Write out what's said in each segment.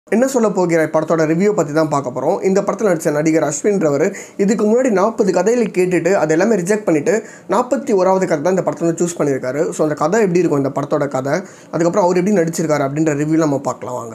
என்ன சொல்ல போகிற படத்தோட ரிவ்யூ பற்றி தான் பார்க்க போகிறோம் இந்த படத்தில் நடித்த நடிகர் அஸ்வின்றவர் இதுக்கு முன்னாடி நாற்பது கதைகளை கேட்டுட்டு அது எல்லாமே ரிஜெக்ட் பண்ணிவிட்டு நாற்பத்தி ஓராவது கதை தான் இந்த படத்தை வந்து சூஸ் பண்ணியிருக்காரு ஸோ அந்த கதை எப்படி இருக்கும் இந்த படத்தோட கதை அதுக்கப்புறம் அவர் எப்படி நடிச்சிருக்காரு அப்படின்ற ரிவ்யூ நம்ம பார்க்கலாம் வாங்க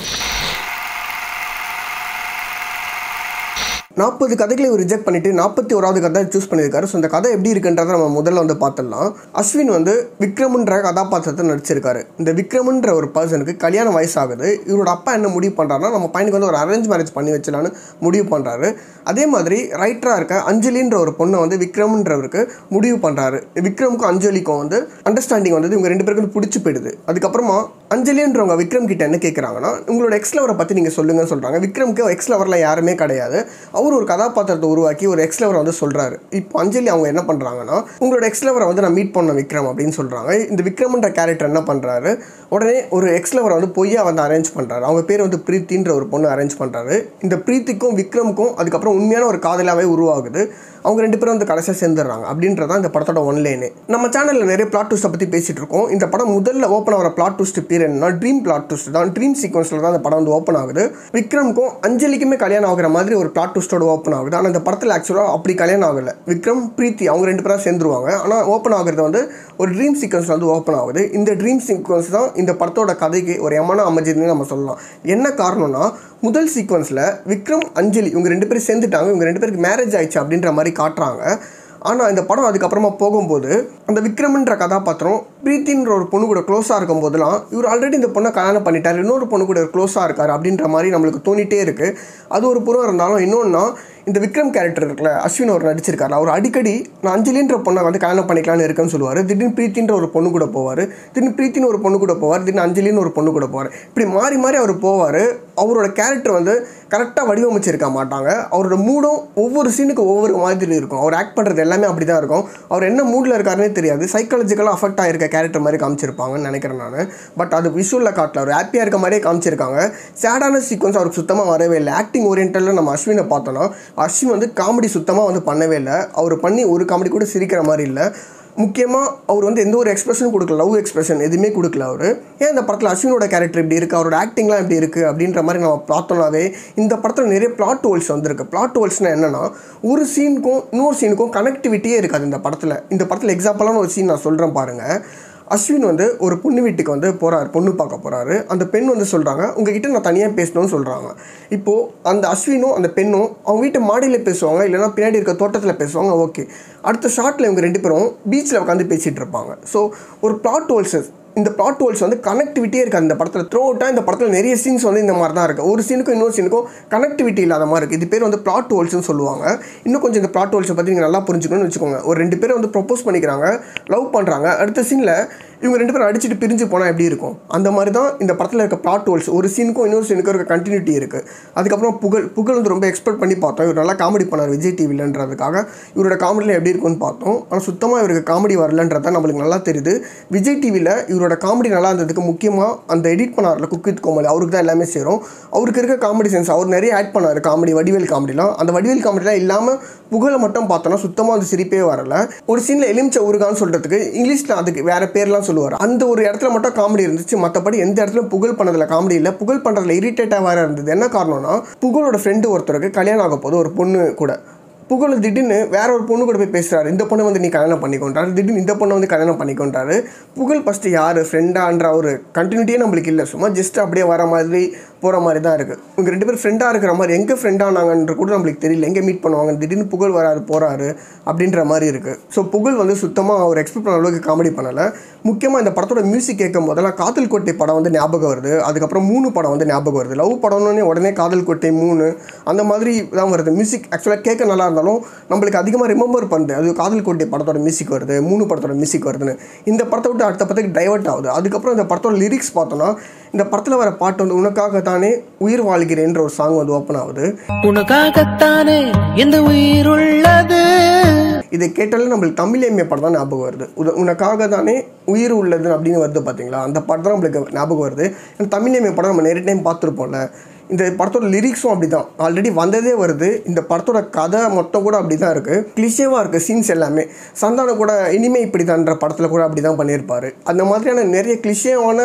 நாற்பது கதைகளை ரிஜெக்ட் பண்ணிட்டு நாற்பத்தி ஓராவது கதை சூஸ் பண்ணியிருக்காரு ஸோ இந்த கதை எப்படி இருக்குன்றதை நம்ம முதல்ல வந்து பார்த்துடலாம் அஸ்வின் வந்து விக்ரம்ன்ற கதாபாத்திரத்தை நடிச்சிருக்காரு இந்த விக்ரம்ன்ற ஒரு பர்சனுக்கு கல்யாண வயசாகுது இவரோட அப்பா என்ன முடிவு பண்ணுறாருன்னா நம்ம பையனுக்கு வந்து ஒரு அரேஞ்ச் மேரேஜ் பண்ணி வச்சலான்னு முடிவு பண்ணுறாரு அதே மாதிரி ரைட்டராக இருக்க அஞ்சலின்ற ஒரு பொண்ணை வந்து விக்ரம்ன்றவருக்கு முடிவு பண்ணுறாரு விக்ரமுக்கும் அஞ்சலிக்கும் வந்து அண்டர்ஸ்டாண்டிங் வந்து இவங்க ரெண்டு பேருக்கு வந்து பிடிச்சி போயிடுது அதுக்கப்புறமா அஞ்சலின்றவங்க விக்ரம் கிட்ட என்ன கேட்குறாங்கன்னா உங்களோட எக்ஸ் லவரை பற்றி நீங்கள் சொல்லுங்கன்னு சொல்கிறாங்க விக்ரம்க்கு எக்ஸ் லவரில் யாருமே கிடையாது அவர் ஒரு கதாபாத்திரத்தை உருவாக்கி ஒரு எக்ஸ் லவரை வந்து சொல்கிறாரு இப்போ அஞ்சலி அவங்க என்ன பண்ணுறாங்கன்னா உங்களோட எக்ஸ் லவரை வந்து நான் மீட் பண்ண விக்ரம் அப்படின்னு சொல்கிறாங்க இந்த விக்ரம்ன்ற கேரக்டர் என்ன பண்ணுறாரு உடனே ஒரு எக்ஸ் லவரை வந்து பொய்யா வந்து அரேஞ்ச் பண்ணுறாரு அவங்க பேர் வந்து பிரீத்தின்ற ஒரு பொண்ணு அரேஞ்ச் பண்ணுறாரு இந்த பிரீத்திக்கும் விக்ரமுக்கும் அதுக்கப்புறம் உண்மையான ஒரு காதலாகவே உருவாகுது அவங்க ரெண்டு பேரும் வந்து கடைசியாக சேர்ந்துடுறாங்க அப்படின்றதான் இந்த படத்தோட ஒன்லைனே நம்ம சேனலில் நிறைய பிளாட் ட்விஸ்ட்டை பற்றி பேசிகிட்டு இருக்கோம் இந்த படம் முதல்ல ஓப்பன் ஆகிற பிளாட் ட்விஸ்ட் பேர் என்னன்னா ட்ரீம் பிளாட் ட்விஸ்ட் தான் ட்ரீம் சீக்வன்ஸில் தான் இந்த படம் வந்து ஓப்பன் ஆகுது விக்ரம்க்கும் அஞ்சலிக்குமே கல்யாணம் ஆகிற மாதிரி ஒரு பிளாட் ட்விஸ்ட்டோட ஓப்பன் ஆகுது ஆனால் இந்த படத்தில் ஆக்சுவலாக அப்படி கல்யாணம் ஆகலை விக்ரம் பிரீத்தி அவங்க ரெண்டு பேரும் சேர்ந்துருவாங்க ஆனால் ஓப்பன் ஆகுறது வந்து ஒரு ட்ரீம் சீக்வன்ஸில் வந்து ஓப்பன் ஆகுது இந்த ட்ரீம் சீக்வன்ஸ் தான் இந்த படத்தோட கதைக்கு ஒரு எமனா அமைஞ்சதுன்னு நம்ம சொல்லலாம் என்ன காரணம்னா முதல் சீக்வன்ஸில் விக்ரம் அஞ்சலி இவங்க ரெண்டு பேரும் சேர்ந்துட்டாங்க இவங்க ரெண்டு பேருக்கு மேரேஜ் ஆயிடுச்சு அப்படின்ற மாதிரி காட்டுறாங்க ஆனால் இந்த படம் அதுக்கப்புறமா போகும்போது அந்த விக்ரம்ன்ற கதாபாத்திரம் பிரீத்தின்ற ஒரு பொண்ணு கூட க்ளோஸாக இருக்கும் போதெல்லாம் இவர் ஆல்ரெடி இந்த பொண்ணை கல்யாணம் பண்ணிட்டார் இன்னொரு பொண்ணு கூட க்ளோஸாக இருக்கார் அப்படின்ற மாதிரி நம்மளுக்கு தோணிட்டே இருக்குது அது ஒரு புறம் இருந்தாலும் இன்னொன்னா இந்த விக்ரம் கேரக்டர் இருக்குல்ல அஸ்வின் அவர் நடிச்சிருக்காரு அவர் அடிக்கடி நான் அஞ்சலின்ற பொண்ணை வந்து கல்யாணம் பண்ணிக்கலாம்னு இருக்கேன்னு சொல்லுவார் திடீர்னு பிரீத்தின்ற ஒரு பொண்ணு கூட போவார் திடீர்னு பிரீத்தின்னு ஒரு பொண்ணு கூட போவார் திடீர்னு அஞ்சலின்னு ஒரு பொண்ணு கூட போவார் இப்படி மாறி மாறி அவர் போவார் அவரோட கேரக்டர் வந்து கரெக்டாக வடிவமைச்சிருக்க மாட்டாங்க அவரோட மூடும் ஒவ்வொரு சீனுக்கு ஒவ்வொரு மாதிரி இருக்கும் அவர் ஆக்ட் பண்ணுறது எல்லாமே அப்படி தான் இருக்கும் அவர் என்ன மூடில் இருக்காருன்னே தெரியாது சைக்காலஜிக்கலாக அஃபெக்ட் ஆகிருக்க கேரக்டர் மாதிரி காமிச்சிருப்பாங்கன்னு நினைக்கிறேன் நான் பட் அது விஷுவலில் காட்டல அவர் ஹாப்பியாக இருக்க மாதிரியே காமிச்சிருக்காங்க சேடான சீக்வன்ஸ் அவருக்கு சுத்தமாக வரவே இல்லை ஆக்டிங் ஓரியன்டில் நம்ம அஸ்வினை பார்த்தோன்னா அஸ்வின் வந்து காமெடி சுத்தமாக வந்து பண்ணவே இல்லை அவர் பண்ணி ஒரு காமெடி கூட சிரிக்கிற மாதிரி இல்லை முக்கியமாக அவர் வந்து எந்த ஒரு எக்ஸ்பிரஷனும் கொடுக்கல லவ் எக்ஸ்பிரஷன் எதுவுமே கொடுக்கல அவர் ஏன் இந்த படத்தில் அஸ்வினோட கேரக்டர் இப்படி இருக்குது அவரோட ஆக்டிங்லாம் இப்படி இருக்குது அப்படின்ற மாதிரி நம்ம பார்த்தோம்னாவே இந்த படத்தில் நிறைய பிளாட் ஹோல்ஸ் வந்திருக்கு பிளாட் ஹோல்ஸ்னால் என்னென்னா ஒரு சீனுக்கும் இன்னொரு சீனுக்கும் கனெக்டிவிட்டியே இருக்காது இந்த படத்தில் இந்த படத்தில் எக்ஸாம்பிளான ஒரு சீன் நான் சொல்கிறேன் பாருங்கள் அஸ்வின் வந்து ஒரு பொண்ணு வீட்டுக்கு வந்து போகிறாரு பொண்ணு பார்க்க போகிறாரு அந்த பெண் வந்து சொல்கிறாங்க உங்ககிட்ட நான் தனியாக பேசணும்னு சொல்கிறாங்க இப்போது அந்த அஸ்வினும் அந்த பெண்ணும் அவங்க வீட்டு மாடியில் பேசுவாங்க இல்லைனா பின்னாடி இருக்க தோட்டத்தில் பேசுவாங்க ஓகே அடுத்த ஷார்ட்டில் இவங்க ரெண்டு பேரும் பீச்சில் உட்காந்து பேசிகிட்டு இருப்பாங்க ஸோ ஒரு பிளாட் ஹோல்ஸஸ் இந்த பிளாட் ஹோல்ஸ் வந்து கனெக்டிவிட்டியே இருக்காது இந்த படத்தில் த்ரோ அவுட்டாக இந்த படத்தில் நிறைய சீன்ஸ் வந்து இந்த மாதிரி தான் இருக்குது ஒரு சீனுக்கும் இன்னொரு சீனுக்கும் கனெக்டிவிட்டி இல்லாத மாதிரி இருக்குது இது பேர் வந்து பிளாட் ஹோல்ஸ்னு சொல்லுவாங்க இன்னும் கொஞ்சம் இந்த பிளாட் ஹோல்ஸை பற்றி நீங்கள் நல்லா புரிஞ்சுக்கணும்னு வச்சுக்கோங்க ஒரு ரெண்டு பேரும் வந்து ப்ரொப்போஸ் பண்ணிக்கிறாங்க லவ் பண்ணுறாங்க அடுத்த சீனில் இவங்க ரெண்டு பேரும் அடிச்சுட்டு பிரிஞ்சு போனால் எப்படி இருக்கும் அந்த மாதிரி தான் இந்த படத்தில் இருக்க பிளாட் ஹோல்ஸ் ஒரு சீனுக்கும் இன்னொரு சீனுக்கும் இருக்க கண்டினியூட்டி இருக்குது அதுக்கப்புறம் புகழ் புகழ் வந்து ரொம்ப எக்ஸ்பெக்ட் பண்ணி பார்த்தோம் இவர் நல்லா காமெடி பண்ணார் விஜய் டிவிலன்றதுக்காக இவரோட காமெடியில் எப்படி இருக்கும்னு பார்த்தோம் ஆனால் சுத்தமாக இவருக்கு காமெடி வரலன்றதான் நம்மளுக்கு நல்லா தெரியுது விஜய் டிவியில் இவரோட காமெடி நல்லா இருந்ததுக்கு முக்கியமாக அந்த எடிட் பண்ணார்ல குக் வித் கோமல் அவருக்கு தான் எல்லாமே சேரும் அவருக்கு இருக்க காமெடி சென்ஸ் அவர் நிறைய ஆட் பண்ணார் காமெடி வடிவேல் காமெடிலாம் அந்த வடிவேல் காமெடிலாம் இல்லாமல் புகழை மட்டும் பார்த்தோன்னா சுத்தமாக அந்த சிரிப்பே வரல ஒரு சீனில் எலுமிச்ச ஊருகான்னு சொல்கிறதுக்கு இங்கிலீஷில் அதுக்கு வேறு பேர்லாம் சொல்லுவார் அந்த ஒரு இடத்துல மட்டும் காமெடி இருந்துச்சு மற்றபடி எந்த இடத்துல புகழ் பண்ணதில் காமெடி இல்லை புகழ் பண்ணுறதுல இரிட்டேட்டாக வேறு இருந்தது என்ன காரணம்னா புகழோட ஃப்ரெண்டு ஒருத்தருக்கு கல்யாணம் ஆக போகுது ஒரு பொண்ணு கூட புகழ் திடீர்னு வேற ஒரு பொண்ணு கூட போய் பேசுகிறாரு இந்த பொண்ணை வந்து நீ கல்யாணம் பண்ணிக்கொண்டாரு திடீர்னு இந்த பொண்ணை வந்து கல்யாணம் பண்ணிக்கொண்டாரு புகழ் ஃபஸ்ட்டு யார் ஃப்ரெண்டான்ற ஒரு கண்டினியூட்டியே நம்மளுக்கு இல்லை சும்மா ஜஸ்ட் அப்படியே வர மாதிரி போகிற மாதிரி தான் இருக்குது இவங்க ரெண்டு பேரும் ஃப்ரெண்டாக இருக்கிற மாதிரி எங்கே ஃப்ரெண்டானாங்கன்ற கூட நம்மளுக்கு தெரியல எங்கே மீட் பண்ணுவாங்க திடீர்னு புகழ் வராரு போகிறாரு அப்படின்ற மாதிரி இருக்குது ஸோ புகழ் வந்து சுத்தமாக அவர் எக்ஸ்பெக்ட் பண்ண அளவுக்கு காமெடி பண்ணலை முக்கியமாக இந்த படத்தோட மியூசிக் கேட்கும் போதெல்லாம் காதல் கோட்டை படம் வந்து ஞாபகம் வருது அதுக்கப்புறம் மூணு படம் வந்து ஞாபகம் வருது லவ் படம்னு உடனே காதல் கோட்டை மூணு அந்த மாதிரி தான் வருது மியூசிக் ஆக்சுவலாக கேட்க நல்லா இருந்தாலும் நம்மளுக்கு அதிகமாக ரிமெம்பர் பண்ணுது அது காதல் கோட்டை படத்தோட மியூசிக் வருது மூணு படத்தோட மியூசிக் வருதுன்னு இந்த படத்தை விட்டு அடுத்த படத்துக்கு டைவர்ட் ஆகுது அதுக்கப்புறம் இந்த படத்தோட லிரிக்ஸ் பார்த்தோன்னா இந்த படத்தில் வர பாட்டு வந்து உனக்காகத்தானே உயிர் வாழ்கிறேன்ற ஒரு சாங் வந்து ஓப்பன் ஆகுது உனக்காகத்தானே எந்த உயிர் உள்ளது இதை கேட்டாலே நம்மளுக்கு தமிழ் எம்ஏ படம் தான் ஞாபகம் வருது உத உனக்காக தானே உயிர் உள்ளது அப்படின்னு வருது பார்த்தீங்களா அந்த படம் தான் நம்மளுக்கு ஞாபகம் வருது ஏன்னா தமிழ் எம்ஏ படம் நம்ம நிறைய டைம் பார்த்துருப்போம்ல இந்த படத்தோட லிரிக்ஸும் அப்படி தான் ஆல்ரெடி வந்ததே வருது இந்த படத்தோட கதை மொத்தம் கூட அப்படி தான் இருக்குது கிளிஷேவாக இருக்குது சீன்ஸ் எல்லாமே சந்தானம் கூட இனிமே இப்படி தான்ற படத்தில் கூட அப்படி தான் பண்ணியிருப்பார் அந்த மாதிரியான நிறைய கிளிஷேவான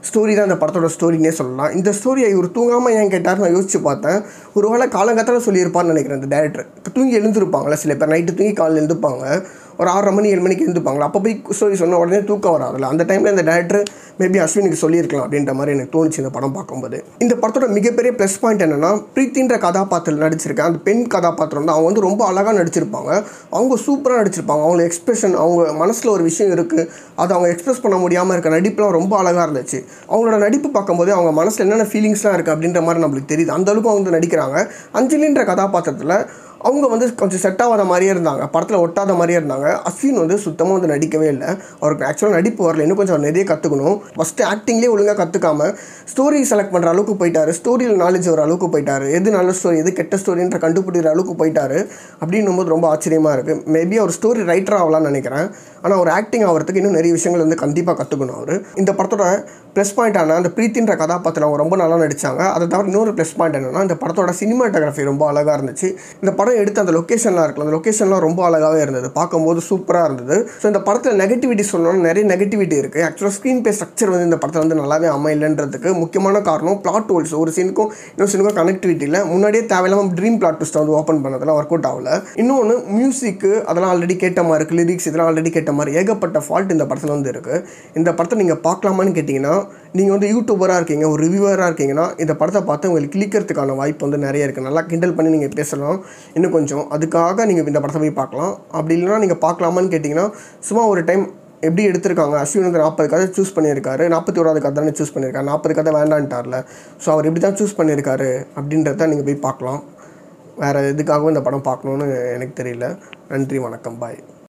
ஸ்டோரி தான் இந்த படத்தோட ஸ்டோரினே சொல்லலாம் இந்த ஸ்டோரியை இவர் தூங்காமல் ஏன் கேட்டார் நான் யோசிச்சு பார்த்தேன் ஒரு வேளை காலங்காத்தால சொல்லியிருப்பார்னு நினைக்கிறேன் இந்த டேரக்டர் இப்போ தூங்கி எழுந்திருப்பாங்களே சில பேர் நைட்டு தூங்கி காலையில் எழுந்துப்பாங்க ஒரு ஆறரை மணி ஏழு மணிக்கு எழுந்துப்பாங்களா அப்போ போய் ஸ்டோரி சொன்ன உடனே தூக்கம் வராதுல்ல அந்த டைமில் இந்த டேரக்டர் மேபி அஸ்வினுக்கு சொல்லியிருக்கலாம் அப்படின்ற மாதிரி எனக்கு தோணுச்சு இந்த படம் பார்க்கும்போது இந்த படத்தோட மிகப்பெரிய ப்ளஸ் பாயிண்ட் என்னன்னா பிரீத்தின்ற கதாபாத்திரம் நடிச்சிருக்கேன் அந்த பெண் கதாபாத்திரம் தான் அவங்க வந்து ரொம்ப அழகாக நடிச்சிருப்பாங்க அவங்க சூப்பராக நடிச்சிருப்பாங்க அவங்க எக்ஸ்பிரஷன் அவங்க மனசில் ஒரு விஷயம் இருக்குது அதை அவங்க எக்ஸ்பிரஸ் பண்ண முடியாமல் இருக்க நடிப்புலாம் ரொம்ப அழகாக இருந்துச்சு அவங்களோட நடிப்பு பார்க்கும்போது அவங்க மனசில் என்னென்ன ஃபீலிங்ஸ்லாம் இருக்குது அப்படின்ற மாதிரி நம்மளுக்கு தெரியுது அந்த அளவுக்கு அவங்க வந்து நடிக்கிறாங்க அஞ்சலின்ற கதாபாத்திரத்தில் அவங்க வந்து கொஞ்சம் செட் ஆகாத மாதிரியே இருந்தாங்க படத்தில் ஒட்டாத மாதிரியே இருந்தாங்க அஸ்வின் வந்து சுத்தமாக வந்து நடிக்கவே இல்லை அவருக்கு ஆக்சுவலாக நடிப்பு வரல இன்னும் கொஞ்சம் அவர் நிறைய கற்றுக்கணும் ஃபஸ்ட்டு ஆக்டிங்லேயே ஒழுங்காக கற்றுக்காம ஸ்டோரி செலக்ட் பண்ணுற அளவுக்கு போயிட்டாரு ஸ்டோரியில் நாலேஜ் வர அளவுக்கு போயிட்டாரு எது நல்ல ஸ்டோரி எது கெட்ட ஸ்டோரின்ற கண்டுபிடிக்கிற அளவுக்கு போயிட்டாரு அப்படின்னும் போது ரொம்ப ஆச்சரியமாக இருக்குது மேபி அவர் ஸ்டோரி ரைட்டர் ஆகலாம்னு நினைக்கிறேன் ஆனால் அவர் ஆக்டிங் ஆகிறதுக்கு இன்னும் நிறைய விஷயங்கள் வந்து கண்டிப்பாக கற்றுக்கணும் அவர் இந்த படத்தோட ப்ளஸ் பாயிண்டான அந்த பிரீத்தின்ற கதாபாத்திரம் அவங்க ரொம்ப நல்லா நடித்தாங்க அதை தவிர இன்னொரு ப்ளஸ் பாயிண்ட் என்னன்னா இந்த படத்தோட சினிமாட்டோகிராஃபி ரொம்ப அழகாக இருந்துச்சு இந்த படம் எடுத்த அந்த லொக்கேஷன்லாம் இருக்குல்ல அந்த லொக்கேஷன்லாம் ரொம்ப அழகாகவே இருந்தது பார்க்கும்போது சூப்பராக இருந்தது ஸோ இந்த படத்தில் நெகட்டிவிட்டி சொல்லணும்னா நிறைய நெகட்டிவிட்டி இருக்குது ஆக்சுவலாக ஸ்க்ரீன் பே ஸ்ட்ரக்சர் வந்து இந்த படத்தில் வந்து நல்லாவே அமையலன்றதுக்கு முக்கியமான காரணம் பிளாட் ஹோல்ஸ் ஒரு சீனுக்கும் இன்னொரு சீனுக்கும் கனெக்டிவிட்டி இல்லை முன்னாடியே தேவையில்லாமல் ட்ரீம் பிளாட் ட்விஸ்ட் வந்து ஓப்பன் பண்ணதெல்லாம் ஒர்க் அவுட் ஆகல இன்னொன்று மியூசிக்கு அதெல்லாம் ஆல்ரெடி கேட்ட மாதிரி இருக்குது லிரிக்ஸ் இதெல்லாம் ஆல்ரெடி கேட்ட மாதிரி ஏகப்பட்ட ஃபால்ட் இந்த படத்தில் வந்து இருக்குது இந்த படத்தை நீங்கள் பார்க்கலாமான்னு கேட்டிங்கன்னா நீங்கள் வந்து யூடியூபராக இருக்கீங்க ஒரு ரிவ்யூவராக இருக்கீங்கன்னா இந்த படத்தை பார்த்து உங்களுக்கு கிளிக்கிறதுக்கான வாய்ப்பு வந்து நிறைய இருக்குது நல்லா கிண்டல் பண்ணி நீங்கள் பேசலாம் இன்னும் கொஞ்சம் அதுக்காக நீங்கள் இந்த படத்தை போய் பார்க்கலாம் அப்படி இல்லைனா நீங்கள் பார்க்கலாமான்னு கேட்டிங்கன்னா சும்மா ஒரு டைம் எப்படி எடுத்திருக்காங்க அஸ்வின் வந்து நாற்பது கதை சூஸ் பண்ணியிருக்காரு நாற்பத்தி ஓராவது கதை தானே சூஸ் பண்ணியிருக்காரு நாற்பது கதை வேண்டான்ட்டார்ல ஸோ அவர் எப்படி தான் சூஸ் பண்ணியிருக்காரு அப்படின்றத நீங்கள் போய் பார்க்கலாம் வேறு எதுக்காகவும் இந்த படம் பார்க்கணுன்னு எனக்கு தெரியல நன்றி வணக்கம் பாய்